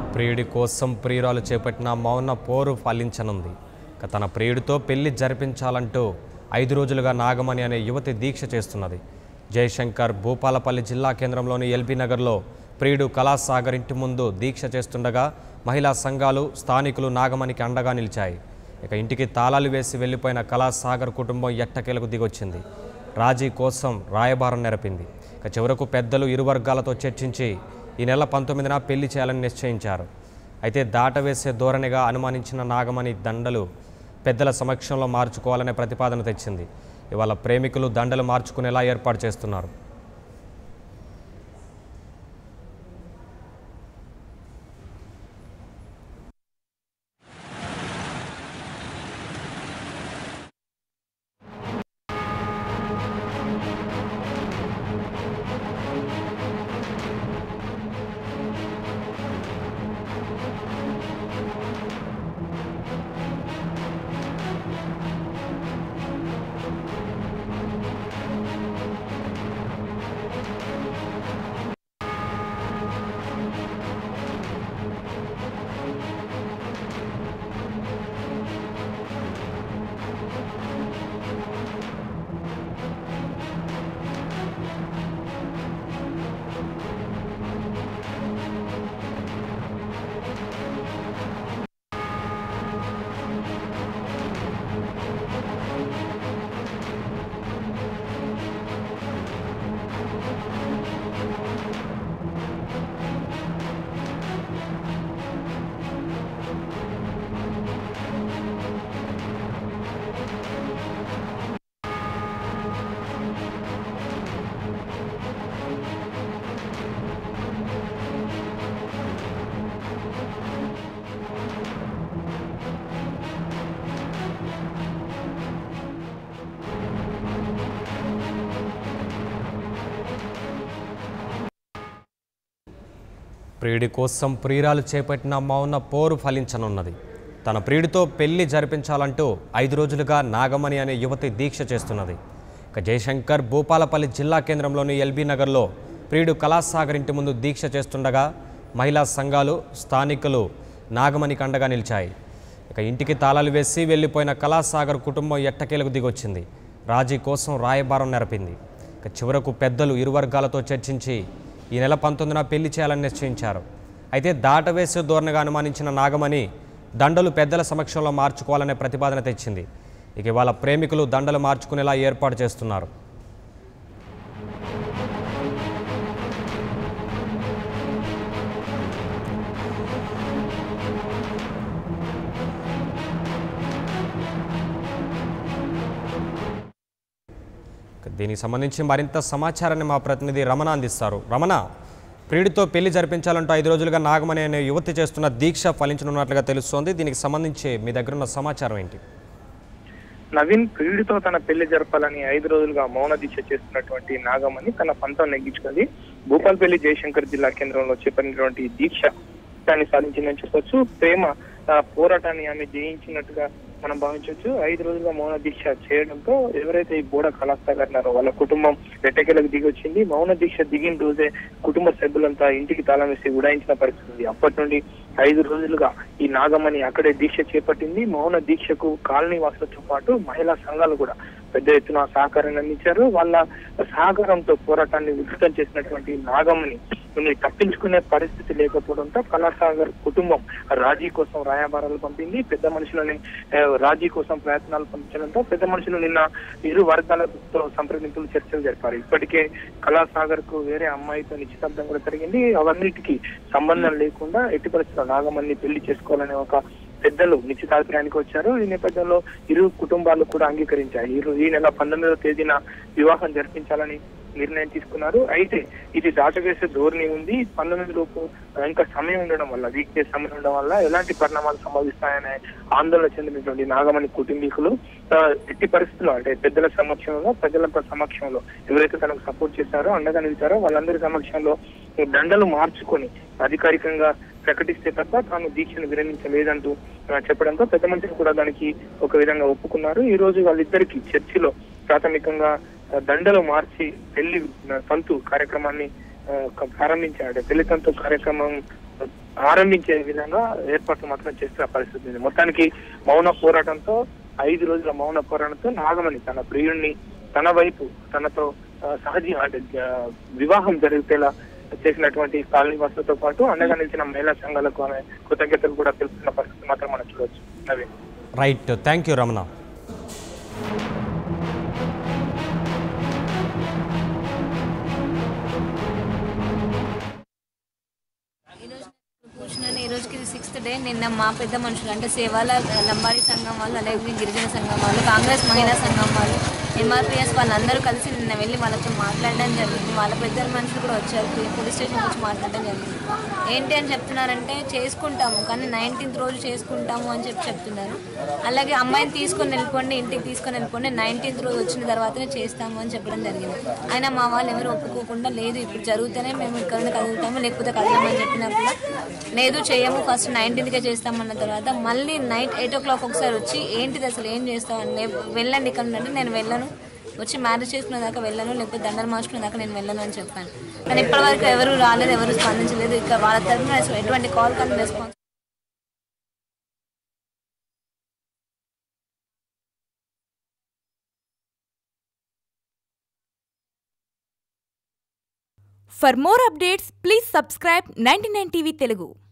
ప్రియుడి కోసం ప్రియురాలు చేపట్టిన మౌన పోరు ఫలించనుంది ఇక తన ప్రియుడితో పెళ్లి జరిపించాలంటూ ఐదు రోజులుగా నాగమణి అనే యువతి దీక్ష చేస్తున్నది జయశంకర్ భూపాలపల్లి జిల్లా కేంద్రంలోని ఎల్బీ నగర్లో ప్రియుడు కళాసాగర్ ఇంటి ముందు దీక్ష చేస్తుండగా మహిళా సంఘాలు స్థానికులు నాగమణికి అండగా నిలిచాయి ఇక ఇంటికి తాళాలు వేసి వెళ్ళిపోయిన కళాసాగర్ కుటుంబం ఎట్టకేలకు దిగొచ్చింది రాజీ కోసం రాయబారం నెరపింది ఇక చివరకు పెద్దలు ఇరు వర్గాలతో చర్చించి ఈ నెల పంతొమ్మిదిన పెళ్లి చేయాలని నిశ్చయించారు అయితే దాటవేసే ధోరణిగా అనుమానించిన నాగమణి దండలు పెద్దల సమక్షంలో మార్చుకోవాలనే ప్రతిపాదన తెచ్చింది ఇవాళ ప్రేమికులు దండలు మార్చుకునేలా ఏర్పాటు చేస్తున్నారు ప్రియుడి కోసం ప్రియురాలు చేపట్టిన మౌన పోరు ఫలించనున్నది తన ప్రియుడితో పెళ్లి జరిపించాలంటూ ఐదు రోజులుగా నాగమణి అనే యువతి దీక్ష చేస్తున్నది ఇక జయశంకర్ భూపాలపల్లి జిల్లా కేంద్రంలోని ఎల్బీ నగర్లో ప్రియుడు కళాసాగర్ ఇంటి ముందు దీక్ష చేస్తుండగా మహిళా సంఘాలు స్థానికులు నాగమణికి అండగా నిలిచాయి ఇక ఇంటికి తాళాలు వేసి వెళ్ళిపోయిన కళాసాగర్ కుటుంబం ఎట్టకేలకు దిగొచ్చింది రాజీ కోసం రాయబారం నెరపింది ఇక చివరకు పెద్దలు ఇరు వర్గాలతో చర్చించి ఈ నెల పంతొమ్మిదిన పెళ్లి చేయాలని నిశ్చయించారు అయితే దాటవేసే ధోరణిగా అనుమానించిన నాగమణి దండలు పెద్దల సమక్షంలో మార్చుకోవాలనే ప్రతిపాదన తెచ్చింది ఇక ఇవాళ ప్రేమికులు దండలు మార్చుకునేలా ఏర్పాటు చేస్తున్నారు ఇక దీనికి సంబంధించి మరింత సమాచారాన్ని మా ప్రతినిధి రమణ అందిస్తారు రమణ ప్రియుడితో పెళ్లి జరిపించాలంటూ ఐదు రోజులుగా నాగమణి అనే యువతి చేస్తున్న దీక్ష ఫలించనున్నట్లుగా తెలుస్తోంది దీనికి సంబంధించి మీ దగ్గర ఉన్న సమాచారం ఏంటి నవీన్ ప్రియుడితో తన పెళ్లి జరపాలని ఐదు రోజులుగా మౌన దీక్ష చేస్తున్నటువంటి నాగమణి తన పంతం నెగ్గించుకుంది భూపాల్పల్లి జయశంకర్ జిల్లా కేంద్రంలో చేపట్టినటువంటి ఈ దీక్ష దాన్ని సాధించిందని చెప్పొచ్చు ప్రేమ ఆ, పోరాటాన్ని ఆమె జయించినట్టుగా మనం భావించవచ్చు ఐదు రోజులుగా మౌన దీక్ష చేయడంతో ఎవరైతే ఈ బోడ కళాసాగర్ ఉన్నారో వాళ్ళ కుటుంబం రెట్టెకెలకు దిగి వచ్చింది మౌన దీక్ష దిగిన రోజే కుటుంబ సభ్యులంతా ఇంటికి తాళం వేసి ఉడాయించిన పరిస్థితి ఉంది అప్పటి నుండి ఐదు రోజులుగా ఈ నాగమణి అక్కడే దీక్ష చేపట్టింది మౌన దీక్షకు కాలనీ వాసులతో పాటు మహిళా సంఘాలు కూడా పెద్ద ఎత్తున సహకారాన్ని అందించారు వాళ్ళ సహకారంతో పోరాటాన్ని విస్తృతం చేసినటువంటి నాగమణి కొన్ని తప్పించుకునే పరిస్థితి లేకపోవడంతో కళాసాగర్ కుటుంబం రాజీ కోసం రాయబారాలు పంపింది పెద్ద మనుషులని ఆ, రాజీ కోసం ప్రయత్నాలు పంపించడంతో పెద్ద మనుషులు నిన్న ఇరు వర్గాలతో సంప్రదింపులు చర్చలు జరిపారు ఇప్పటికే కళాసాగర్ కు వేరే అమ్మాయితో నిశ్చితార్థం కూడా జరిగింది అవన్నిటికీ సంబంధం లేకుండా ఎట్టి పరిస్థితుల్లో నాగమణి పెళ్లి చేసుకోవాలనే ఒక పెద్దలు నిశ్చితాభిప్రాయానికి వచ్చారు ఈ నేపథ్యంలో ఇరు కుటుంబాలు కూడా అంగీకరించాయి ఇరు ఈ నెల పంతొమ్మిదవ తేదీన వివాహం జరిపించాలని నిర్ణయం తీసుకున్నారు అయితే ఇది దాటవేసే ధోరణి ఉంది పంతొమ్మిది లోపు ఇంకా సమయం ఉండడం వల్ల వీక్ డేస్ సమయం ఉండడం వల్ల ఎలాంటి పరిణామాలు సంభవిస్తాయనే ఆందోళన చెందినటువంటి నాగమణి కుటుంబీకులు ఆ, ఎట్టి పరిస్థితుల్లో అంటే పెద్దల సమక్షంలో ప్రజల సమక్షంలో ఎవరైతే తనకు సపోర్ట్ చేశారో అండగా నిలిచారో వాళ్ళందరి సమక్షంలో దండలు మార్చుకొని అధికారికంగా ప్రకటిస్తే తప్ప తాను దీక్షను విరమించలేదంటూ ఆ, చెప్పడంతో పెద్ద మనుషులు కూడా దానికి ఒక విధంగా ఒప్పుకున్నారు ఈ రోజు వాళ్ళిద్దరికి చర్చిలో ప్రాథమికంగా ఆ, దండలు మార్చి పెళ్లి ఆ, తంతు కార్యక్రమాన్ని ఆ, క- ప్రారంభించాడు పెళ్లి తంతు కార్యక్రమం ఆరంభించే విధంగా ఏర్పాట్లు మాత్రం చేస్తున్న పరిస్థితి ఉంది మొత్తానికి మౌన పోరాటంతో ఐదు రోజుల మౌన పోరాటంతో నాగమణి తన ప్రియుణ్ణి తన వైపు తనతో ఆ, సహజ అంటే ఆ, వివాహం జరిగేలా చేసినటువంటి కాలనీ వాసులతో పాటు అండగా నిలిచిన మహిళా సంఘాలకు ఆమె కృతజ్ఞతలు కూడా తెలుపుతున్న పరిస్థితి మాత్రం మనం చూడవచ్చు Naveen right thank you Ramana ఈరోజు కూర్చున్నాను ఈ రోజుకి ఇది సిక్స్త్ డే నిన్న మా పెద్ద మనుషులు అంటే సేవాల లంబాడి సంఘం వాళ్ళు అలాగే గిరిజన సంఘం వాళ్ళు కాంగ్రెస్ మహిళా సంఘం వాళ్ళు ఎంఆర్పిఎస్ వాళ్ళందరూ కలిసి నిన్న వెళ్ళి వాళ్ళతో మాట్లాడడం జరిగింది వాళ్ళ పెద్ద మనుషులు కూడా వచ్చారు పోలీస్ స్టేషన్ వచ్చి మాట్లాడడం జరిగింది ఏంటి అని చెప్తున్నారంటే చేసుకుంటాము కానీ నైన్టీన్త్ రోజు చేసుకుంటాము అని చెప్పి చెప్తున్నారు అలాగే అమ్మాయిని తీసుకొని వెళ్ళిపోండి ఇంటికి తీసుకొని వెళ్ళిపోండి నైన్టీన్త్ రోజు వచ్చిన తర్వాతనే చేస్తాము అని చెప్పడం జరిగింది అయినా మా వాళ్ళు ఎవరు ఒప్పుకోకుండా లేదు ఇప్పుడు జరుగుతూనే మేము ఇక్కడ కదులుతాము లేకపోతే కదలమని చెప్పినప్పుడు లేదు చేయము ఫస్ట్ నైన్టీన్త్కే చేస్తామన్న తర్వాత మళ్ళీ నైట్ ఎయిట్ ఓ క్లాక్ ఒకసారి వచ్చి ఏంటిది అసలు ఏం చేస్తామని లే- వెళ్ళండి ఇక్కడ నుండి నేను వెళ్ళను వచ్చి మ్యారేజ్ చేసుకునే దాకా వెళ్ళను లేకపోతే దండలు మార్చుకునే దాకా నేను వెళ్ళను అని చెప్పాను కానీ ఇప్పటివరకు ఎవరు రాలేదు ఎవరు స్పందించలేదు ఇక వాళ్ళ తరఫున ఎటువంటి కాల్ కానీ response For more updates, please subscribe 99 TV Telugu.